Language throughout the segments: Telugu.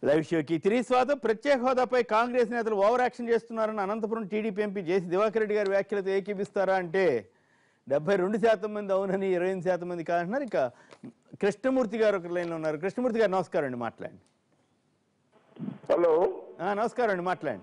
లైవ్ షోకి తిరిగి స్వాగతం ప్రత్యేక హోదాపై కాంగ్రెస్ నేతలు ఓవర్ యాక్షన్ చేస్తున్నారని Anantapuram TDP MP JC Diwakar Reddy గారి వ్యాఖ్యలతో ఏకీపిస్తారా అంటే డెబ్బై రెండు శాతం మంది అవునని ఇరవై ఎనిమిది శాతం మంది కాదంటున్నారు ఇక కృష్ణమూర్తి గారు ఒక లైన్లో ఉన్నారు కృష్ణమూర్తి గారు నమస్కారం అండి మాట్లాడండి హలో ఆ, నమస్కారం అండి మాట్లాడండి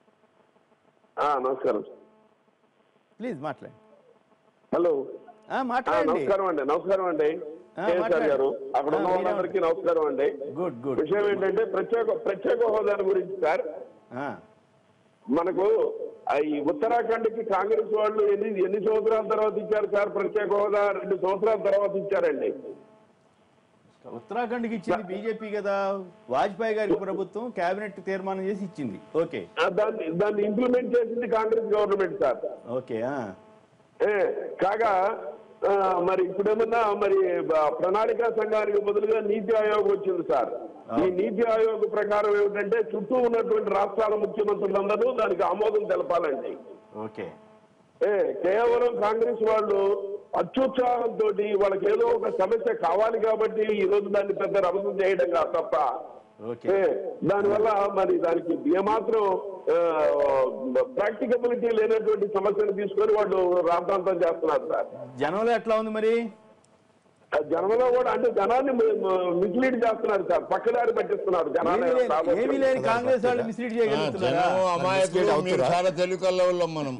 ఆ, నమస్కారం ప్లీజ్ మాట్లాడండి హలో ఆ, ఆ, మాట్లాడండి నమస్కారం అండి నమస్కారం అండి ఆ, కేఎస్ఆర్ మాట్లాడండి. గారు అక్కడ ఉన్న ఆ, వాళ్ళందరికీ నమస్కారం అండి గుడ్ గుడ్ విషయం ఏంటంటే ప్రత్యేక ప్రత్యేక హోదా గురించి సార్ ఆ, మనకు ఆ ఈ ఉత్తరాఖండ్ కి కాంగ్రెస్ వాళ్ళు ఎన్ని ఎన్ని సంవత్సరాల తర్వాత ఇచ్చారు సార్ ప్రత్యేక హోదా రెండు సంవత్సరాల తర్వాత ఇచ్చారండి ఉత్తరాఖండ్కి ఇచ్చింది బీజేపీ కదా వాజ్పేయి గారి ప్రభుత్వం కేబినెట్ తీర్మానం చేసి ఇచ్చింది ఓకే ఆ, దాన్ని దాన్ని ఇంప్లిమెంట్ చేసింది కాంగ్రెస్ గవర్నమెంట్ సార్ ఓకే ఆ. ఏ, కాగా ఆ, మరి ఇప్పుడేమన్నా మరి బ- ప్రణాళికా సంఘానికి బదులుగా నీతి ఆయోగ్ వచ్చింది సార్ ఈ నీతి ఆయోగ్ ప్రకారం ఏమిటంటే చుట్టూ ఉన్నటువంటి రాష్ట్రాల ముఖ్యమంత్రులందరూ దానికి ఆమోదం తెలపాలండి ఓకే ఏ కేవలం కాంగ్రెస్ వాళ్ళు అత్యుత్సాహంతో వాళ్ళకి ఏదో ఒక సమస్య కావాలి కాబట్టి ఈ రోజు దాన్ని పెద్ద రభసం చేయడం కాదు తప్ప ఓకే ఏ, దానివల్ల మరి దానికి ఏమాత్రం ప్రాక్టికబిలిటీ లేనటువంటి సమస్యను తీసుకొని వాళ్ళు రాద్ధాంతం చేస్తున్నారు సార్ జనంలో ఎట్లా ఉంది మరి ఆ జనంలో కూడా అంటే జనాన్ని మిస్లీడ్ చేస్తున్నారు సార్ పక్కదారి పట్టిస్తున్నారు ఏమీ లేని- జనాన్ని ఏమీ లేని కాంగ్రెస్ వాళ్ళు మిస్లీడ్ చేయగలుగుతున్నారా జనం అమాయకులు మీరు చాలా తెలివి కళ్ళవాళ్ళం మనం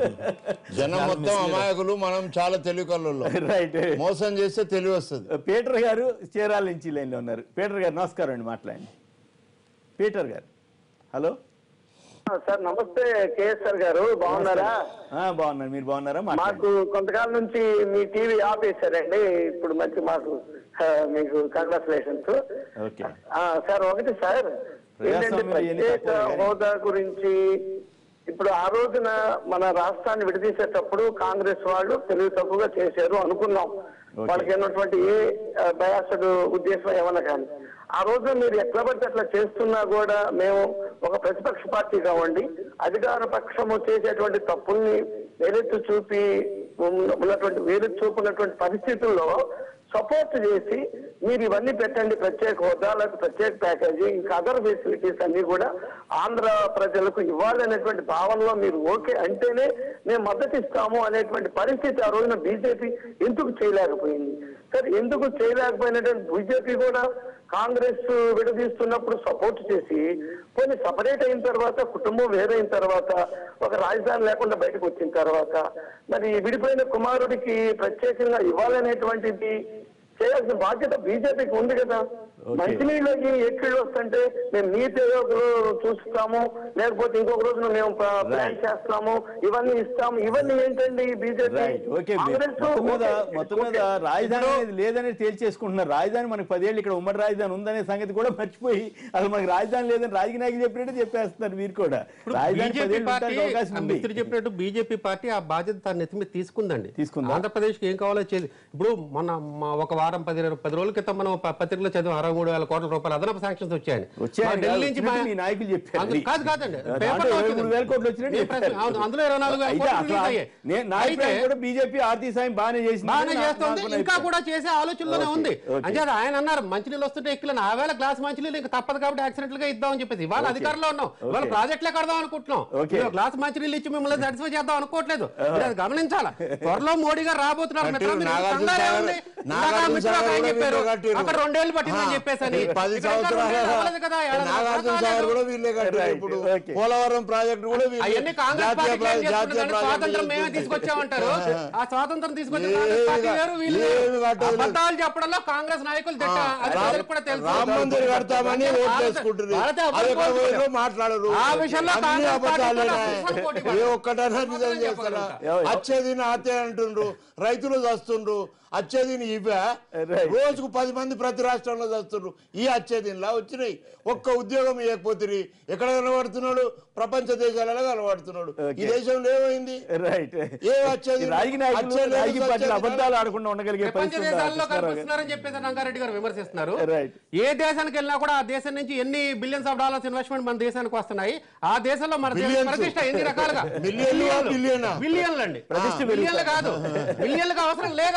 జనం మొత్తం అమాయకులు మనం చాలా తెలివి కళ్ళవాళ్ళం రైట్ మోసం చేస్తే తెలివి వస్తుంది పీటర్ గారు చీరాల నుంచి లైన్లో ఉన్నారు పీటర్ గారు నమస్కారం అండి మాట్లాడండి పీటర్ గారు హలో సార్ నమస్తే కేఎస్ఆర్ గారు బాగున్నారా ఆ, బాగున్నాను మీరు బాగున్నారా మాట్లాడండి మాకు కొంతకాలం నుంచి మీ టీవీ ఆపేశారండి ఇప్పుడు మంచి మాకు ఆ, మీకు కంగ్రాచులేషన్స్ ఓకే సార్ ఒకటి సార్ ఏంటంటే ప్రజాస్వామ్యం ఎన్ని ప్రత్యేక తక్కువ కానీ. హోదా గురించి ఇప్పుడు ఆ రోజున మన రాష్ట్రాన్ని విడదీసేటప్పుడు కాంగ్రెస్ వాళ్ళు తెలివి తక్కువగా చేశారు అనుకున్నాం ఓకే. వాళ్ళకి ఉన్నటువంటి ఏ బయాసడు ఉద్దేశం ఏమన్నా కానీ ఆ రోజు మీరు ఎట్లా పడితే అట్లా చేస్తున్నా కూడా మేము ఒక ప్రతిపక్ష పార్టీ కావండి అధికార పక్షము చేసేటువంటి తప్పుల్ని వేలెత్తు చూపి ఉన్న- ఉన్నటువంటి వేలెత్తు చూపున్నటువంటి పరిస్థితుల్లో సపోర్ట్ చేసి మీరు ఇవన్నీ పెట్టండి ప్రత్యేక హోదా లేకపోతే ప్రత్యేక ప్యాకేజీ ఇంకా అదర్ ఫెసిలిటీస్ అన్ని కూడా ఆంధ్ర ప్రజలకు ఇవ్వాలనేటువంటి భావనలో మీరు ఓకే అంటేనే మేము మద్దతు ఇస్తాము అనేటువంటి పరిస్థితి ఆ రోజున బీజేపీ ఎందుకు చేయలేకపోయింది సరే ఎందుకు చేయలేకపోయినటువంటి బీజేపీ కూడా కాంగ్రెస్ విడదీస్తున్నప్పుడు సపోర్ట్ చేసి కొన్ని సపరేట్ అయిన తర్వాత కుటుంబం వేరైన తర్వాత ఒక రాజధాని లేకుండా బయటకు వచ్చిన తర్వాత మరి విడిపోయిన కుమారుడికి ప్రత్యేకంగా ఇవ్వాలనేటువంటిది చేయాల్సిన బాధ్యత బీజేపీకి ఉంది కదా Okay. మంచినీళ్ళకి ఎక్కిళ్ళు వస్తుంటే మేము నీతి ఆయోగులు చూస్తాము లేకపోతే ఇంకొక రోజున మేము ప్ర- ప్లాన్ Right. చేస్తాము ఇవన్నీ ఇస్తాము ఇవన్నీ ఏంటండి బీజేపీ రైట్ ఓకే కాంగ్రెస్ మొత్తం మీద ఓకే. మొత్తం మీద ఓకే. రాజధాని ఇప్పుడు- అనేది లేదని తేల్చేసుకుంటున్నారు రాజధాని మనకి పదేళ్ళు ఇక్కడ ఉమ్మడి రాజధాని ఉందనే సంగతి కూడా మర్చిపోయి అసలు మనకి రాజధాని లేదని రాజకీయ నాయకులు చెప్పినట్టు చెప్పేస్తున్నారు మీరు కూడా ఇప్పుడు రాజధాని బీజేపీ పదేళ్ళు పార్టీ ఉండడానికి అవకాశం ఆ ఉంది మిత్రుడు చెప్పినట్టు బీజేపీ పార్టీ ఆ బాధ్యత తన నెత్తి మీద తీసుకుందండి తీసుకుందా? ఆంధ్రప్రదేశ్కి ఏం కావాలో చేసి ఇప్పుడు మన మా ఒక వారం పది పది రోజుల క్రితం మనం ప- పత్రికలో చదివాం అరవై మూడు వేల కోట్ల రూపాయలు అదనపు శాంక్షన్స్ వచ్చాయని వచ్చాయని మా కాదు, ఢిల్లీ నుంచి మా- వచ్చినట్టు మీ నాయకులు చెప్పారు. అందు- కాదు కాదండి దాంట్లో పేపర్లో ఇరవై వచ్చింది. మూడు వేల కోట్లు వచ్చినట్టు నేను ప్రశ్న- చెప్పారు. అవును, అందులో ఇరవై నాలుగు వేల అయితే కోట్లు అట్లా రిలీజ్ అయ్యాయి. నేను నా అయితే అభిప్రాయం కూడా బీజేపీ ఆర్థిక సాయం బాగానే చేసింది బాగానే నా- చేస్తుంది నాకు ఇంకా అభిప్రాయం. కూడా చేసే ఆలోచనలోనే ఓకే, ఉంది ఓకే. అంటే ఆయన అన్నారు మంచినీళ్ళు వస్తుంటే ఎక్కిన ఆ వేళ గ్లాస్ మంచినీళ్ళు ఇంకా తప్పదు కాబట్టి యాక్సిడెంట్ గా ఇద్దాం అని చెప్పేసి ఇవాళ అధికారంలో ఉన్నాం ఇవాళ ఓకే. ప్రాజెక్టులే కడదాం అనుకుంటున్నాం ఓకే. ఇవాళ గ్లాస్ మంచినీళ్ళు ఇచ్చి మిమ్మల్ని సాటిస్ఫై చేద్దాం అనుకోవట్లేదు మీరు అది గమనించాలా త్వరలో మోడీ గారు రాబోతున్నారు కట్టిరు. మిత్రులు, మీరు నాగార్జున కంగారే సాగర్- ఉంది. నాగార్జున ఇందాక మిత్రులు సాగర్ ఒక ఆయన కూడా చెప్పారు వీళ్ళే కట్టిరు. అక్కడ రెండేళ్లు పట్టిందని ఆ, చెప్పేసి ఈ పది సంవత్సరాలు నాగార్జున సాగర్ కూడా వీళ్ళే కట్టారు Right, ఇప్పుడు okay. పోలవరం ప్రాజెక్ట్ కూడా వీళ్ళే. అవన్నీ కాంగ్రెస్ జాతీయ పార్టీ ప్రా- క్లెయిమ్ జాతీయ చేసుకుంటుంది కానీ ప్రాజెక్టులు స్వాతంత్రం మేమే చేస్తుంది. తీసుకొచ్చామంటారు ఆ స్వాతంత్రం తీసుకొచ్చిన ఏమి కాంగ్రెస్ పార్టీ కా- వేరు వీళ్ళు ఏమి వేరు. కట్టలేదు. అబద్ధాలు చెప్పడంలో కాంగ్రెస్ నాయకులు తిట్ట అది రామ్- ప్రజలకు కూడా తెలుసు రామ్ మందిర్ కడతామని ఓట్ భారత- చేసుకుంటుంది భారత అది ఎక్కడ అబద్ధాలు పోయిందో మాట్లాడరు ఆ విషయంలో అన్ని కాంగ్రెస్ పార్టీ అబద్ధాలేనా? కూడా అసలు పోటీ పడదు. ఏ ఒక్కటైనా నిజం అబద్ధాలు చేస్తారా చెప్పగలుగుతా. వచ్చేది నాతే అంటుండ్రు రైతులు చస్తుండ్రు వచ్చేది ఇవే Right. రోజుకు పది మంది ప్రతి రాష్ట్రంలో చస్తుండ్రు ఈ వచ్చేదిలా వచ్చినాయి ఒక్క ఉద్యోగం ఇవ్వకపోతే ఎక్కడ కనబడుతున్నాడు ప్రపంచ దేశాలలో కనబడుతున్నాడు ఈ Okay. దేశంలో ఏమైంది రైట్ ఏ వచ్చేది? ఈ రాజకీయ నాయకులు వచ్చేది లేదు, రాజకీయ పార్టీలు వచ్చేది అబద్ధాలు ఆడకుండా ఉండగలిగే ప్రపంచ పరిస్థితి ఉందా? దేశాల్లో కృష్ణారావు గారు? కనిపిస్తున్నారని చెప్పేసి రంగారెడ్డి గారు విమర్శిస్తున్నారు Right. ఏ దేశానికి వెళ్ళినా కూడా ఆ దేశం నుంచి ఎన్ని బిలియన్స్ ఆఫ్ డాలర్స్ ఇన్వెస్ట్మెంట్ మన దేశానికి వస్తున్నాయి ఆ దేశంలో మన దేశ Billions. ప్రతిష్ట ఎన్ని రకాలుగా Million ఆ, billion ఆ? బిలియన్లు అండి ప్రతిష్ట బిలియన్లు కాదు బిలియన్లకు అవసరం లేదు అసలు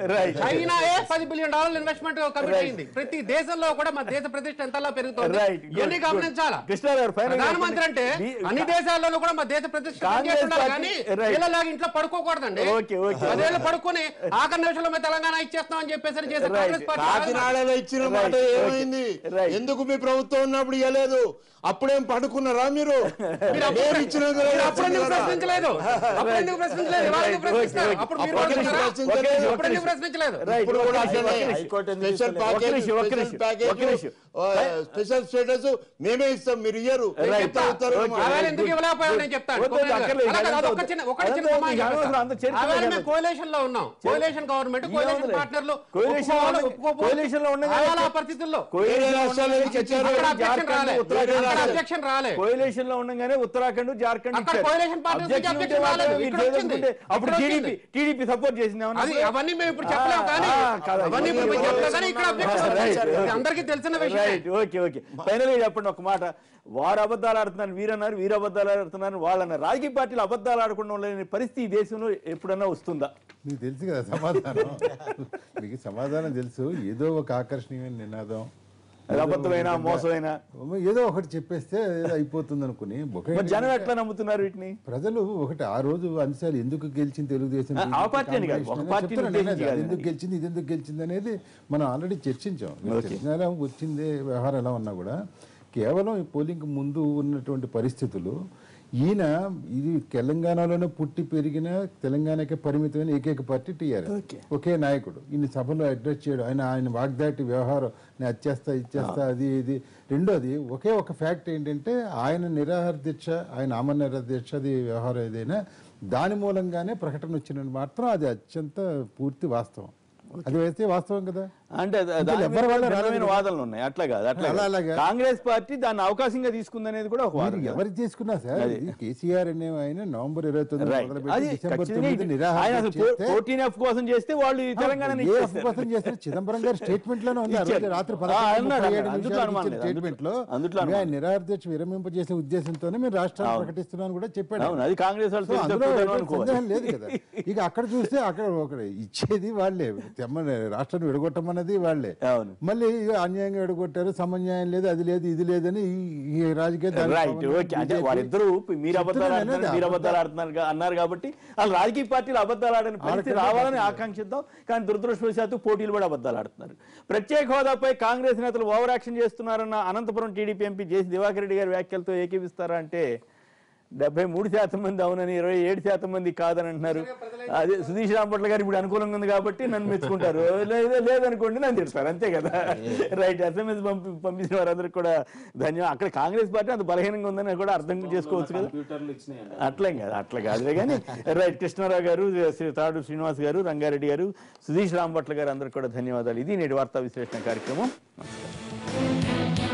Right. చైనాయే పది బిలియన్ డాలర్ల ఇన్వెస్ట్మెంట్ కమిట్ Right. అయింది ప్రతి దేశంలో కూడా మన దేశ ప్రతిష్ట ఎంతలా పెరుగుతుంది Right. Good, ఇవన్నీ good. గమనించాలా కృష్ణారావు గారు, final గా ప్రధానమంత్రి అంటే చెప్పండి. మీ- అన్ని దేశాల్లోనూ కూడా మన దేశ ప్రతిష్ట కాంగ్రెస్ పనిచేస్తున్నారు పార్టీ- కానీ Right. వీళ్ళలాగా ఇంట్లో పడుకోకూడదండి Okay, okay. పదేళ్ళు పడుకొని ఆఖరి నిమిషంలో మేము తెలంగాణ ఇచ్చేస్తాం అని చెప్పేసి చేసే Right. కాంగ్రెస్ పార్టీ కాకినాడలో ఇచ్చిన Right, మాట okay. ఏమైంది Right. ఎందుకు మీ ప్రభుత్వం ఉన్నప్పుడు ఇవ్వలేదు అప్పుడేం పడుకున్నారా మీరు మీరు అప్పుడు- నేను ఇచ్చినందుకు మీరు అప్పుడు ఎందుకు కదా. ప్రశ్నించలేదు అప్పుడు ఎందుకు ప్రశ్నించలేదు ఇవాళ ఎందుకు Right, ప్రశ్నిస్తున్నారు okay, అప్పుడు మీరు అప్పుడు కూడా ఎందుకు ఉన్నారా? ప్రశ్నించలేదు? అప్పుడు ఎందుకు ప్రశ్నించలేదు Right. ఇప్పుడు కూడా ఒక్క నిమిషం, అట్లనే. ఒక్క నిమిషం. హైకోర్టు ఎందుకు ఒక్క స్పెషల్ ప్యాకేజ్ నిమిషం, ఒక్క స్పెషల్ నిమిషం, ప్యాకేజ్ ఒక్క నిమిషం. ఆ, స్పెషల్ స్టేటస్ మేమే ఇస్తాం మీరు ఇయ్యరు Right. ఎట్లా అవుతారు Okay. మా- ఆవేళ ఎందుకు ఇవ్వలేకపోయావు నేను చెప్తాను వద్దు, వద్దు, అక్కర్లేదు. అలాగే అదంతా అదొక వద్దు. చిన్న ఒకటి చిన్న అదంతా సమాధానం వద్దు. చెప్తాను. అనవసరం, అంత చరిత్ర ఆవేళ లేదు. మేము కోలేషన్ లో ఉన్నాం కోలేషన్ గవర్నమెంట్ కోలేషన్ పార్ట్నర్లు Coalition లో ఉన్న- coalition లో ఉండగానే- ఆవేళ ఆ పరిస్థితుల్లో వేరే రాష్ట్రాలు ఎందుకు ఇచ్చారు? అక్కడ అబ్జెక్షన్ రాలే ఉత్తరాఖండ్ అక్కడ రాలే. అబ్జెక్షన్ రాలే కోయిలేషన్ లో ఉండగానే ఉత్తరాఖండ్ జార్ఖండ్ అక్కడ ఇచ్చారు. coalition partners కి Objection objection ఉంటే మాత్రం రాలేదు. మీరు ఇక్కడ వచ్చింది. చేసుకుంటే అప్పుడు ఇక్కడ టీడీపీ వచ్చింది. టీడీపీ సపోర్ట్ చేసింది ఏమన్నా? అది అవన్నీ మేము ఇప్పుడు చెప్పలేము కానీ ఆ, కాదు. అవన్నీ ఇప్పుడు మేము చెప్పలేము కానీ ఇక్కడ అబ్జెక్షన్ Right, వచ్చింది. okay. ఇది అందరికీ తెలిసిన విషయం రైట్ ఓకే ఓకే ఫైనల్ గా చెప్పండి ఒక మాట వారు అబద్ధాలు ఆడుతున్నారు వీరన్నారు వీరు అబద్ధాలు ఆడుతున్నారు వాళ్ళన్నారు రాజకీయ పార్టీలు అబద్ధాలు ఆడకుండా ఉండలేని పరిస్థితి ఈ దేశంలో ఎప్పుడన్నా వస్తుందా మీకు తెలుసు కదా సమాధానం మీకు సమాధానం తెలుసు ఏదో ఒక ఆకర్షణీయమైన నినాదం అది అబద్ధమైనా మోసమైనా ఏదో ఒకటి చెప్పేస్తే ఏదో అయిపోతుంది అనుకుని ఒక మరి జనం ఎట్లా నమ్ముతున్నారు వీటిని ప్రజలు ఒకటి ఆ రోజు అంశాలు ఎందుకు గెలిచింది తెలుగుదేశం ఆ, ఆ పార్టీ అని కాదు, ఒక కాంగ్రెస్ పార్టీని చెప్తున్నాను నేను ఉద్దేశించి అది కాదు. ఎందుకు గెలిచింది ఇది ఎందుకు గెలిచింది అనేది మనం ఆల్రెడీ చర్చించాం Okay. తెలంగాణ వచ్చింది వ్యవహారం ఎలా ఉన్నా కూడా కేవలం ఈ పోలింగ్ ముందు ఉన్నటువంటి పరిస్థితులు ఈయన ఇది తెలంగాణలోనే పుట్టి పెరిగిన తెలంగాణకే పరిమితమైన ఏకైక పార్టీ టీఆర్ఎస్ Okay. ఒకే నాయకుడు ఇన్ని సభలో అడ్రస్ చేయడం ఆయన ఆయన వాగ్దాటి వ్యవహారం నేను అది చేస్తా ఇది చేస్తా అది ఇది రెండోది ఒకే ఒక ఫ్యాక్ట్ ఏంటంటే ఆయన నిరాహార దీక్ష ఆయన ఆమర నిరాహార దీక్ష అది వ్యవహారం ఏదైనా దాని మూలంగానే ప్రకటన వచ్చిన మాత్రం అది అత్యంత పూర్తి వాస్తవం అది అయితే వాస్తవం కదా అంటే దా- ఇంకా దాని ఎవరి మీద వల్ల భిన్నమైన రాలేదు. వాదనలు ఉన్నాయి అట్లా కాదు అట్లా అలా కాదు. అలాగా. కాంగ్రెస్ పార్టీ దాన్ని అవకాశంగా తీసుకుందనేది కూడా ఒక మీరు వాదన కదా. ఎవరు తీసుకున్నా సార్ అది. ఇది కేసీఆర్ అనే ఆయన నవంబర్ ఇరవై తొమ్మిది Right. మొదలుపెట్టి అది డిసెంబర్ ఖచ్చితంగా తొమ్మిది ఇది- నిరాహార ఆయన అసలు దీక్ష చేస్తే- ఫోర్టీన్ ఎఫ్ కోసం చేస్తే వాళ్ళు ఈ తెలంగాణ ఏ అపవాసం చేస్తారు చిదంబరం గారు స్టేట్మెంట్ లోనే ఉంది ఆ రోజు ఇచ్చారు. రాత్రి ఆ, పదకొండు అన్నాడు, ముప్పై ఏడు అన్నాడు. అందుట్లో నిమిషాలకు అనుమానం ఇచ్చిన లేదు. స్టేట్మెంట్ లో అందుట్లో మేము ఆయన అనుమానం నిరాహార దీక్ష విరమింపజేసే ఉద్దేశంతోనే మేము రాష్ట్రాన్ని అవును. ప్రకటిస్తున్నాను కూడా చెప్పాడు అవును అది కాంగ్రెస్ వాళ్ళు సో తెలిసి అందులో తప్పుతారు ఎటువంటి అనుకోవాలి. సందేహం లేదు కదా ఇక అక్కడ చూస్తే అక్కడ ఒక ఇచ్చేది వాళ్ళే తెమ్మని రాష్ట్రాన్ని విడగొట్టమన్నది వాళ్ళే అవును. మళ్ళీ ఇక అన్యాయంగా విడగొట్టారు సమన్యాయం లేదు అది లేదు ఇది లేదని ఈ- ఈ రాజకీయ దాని రైట్ పవన్ ఓకే అంటే BJP వాళ్ళిద్దరూ మీరు అబద్ధాలు చెప్తున్నాను ఆడుతున్నారు అనేది మీరు అబద్ధాలు అబద్ధాలు. ఆడుతున్నారు గా- అన్నారు కాబట్టి వాళ్ళు రాజకీయ పార్టీలు అబద్ధాలు ఆడని పరిస్థితి ఆడకుండా రావాలని ఆకాంక్షిద్దాం కానీ దురదృష్టవశాత్తు పోటీలు కూడా అబద్ధాలు ఆడుతున్నారు ప్రత్యేక హోదాపై కాంగ్రెస్ నేతలు ఓవర్ యాక్షన్ చేస్తున్నారన్న Anantapuram TDP MP JC Diwakar Reddy గారి వ్యాఖ్యలతో ఏకీపిస్తారా అంటే డెబ్బై మూడు శాతం మంది అవునని ఇరవై ఏడు శాతం మంది కాదని అంటున్నారు అదే సుధీష్ రాంపట్ల గారు ఇప్పుడు అనుకూలంగా ఉంది కాబట్టి నన్ను మెచ్చుకుంటారు లేదు లేదనుకోండి నన్ను తిడతారు అంతే కదా రైట్ ఎస్ఎంఎస్ పంపి పంపించిన వారందరికి కూడా ధన్యవాదాలు అక్కడ కాంగ్రెస్ పార్టీ అంత బలహీనంగా ఉందని కూడా అర్థం చేసుకోవచ్చు కదా అట్లేం కాదు అట్లా కాదులే కానీ రైట్ కృష్ణారావు గారు శ్రీ తాడు శ్రీనివాస్ గారు రంగారెడ్డి గారు సుధీష్ రాంపట్ల గారు అందరికి కూడా ధన్యవాదాలు ఇది నేటి వార్తా విశ్లేషణ కార్యక్రమం నమస్కారం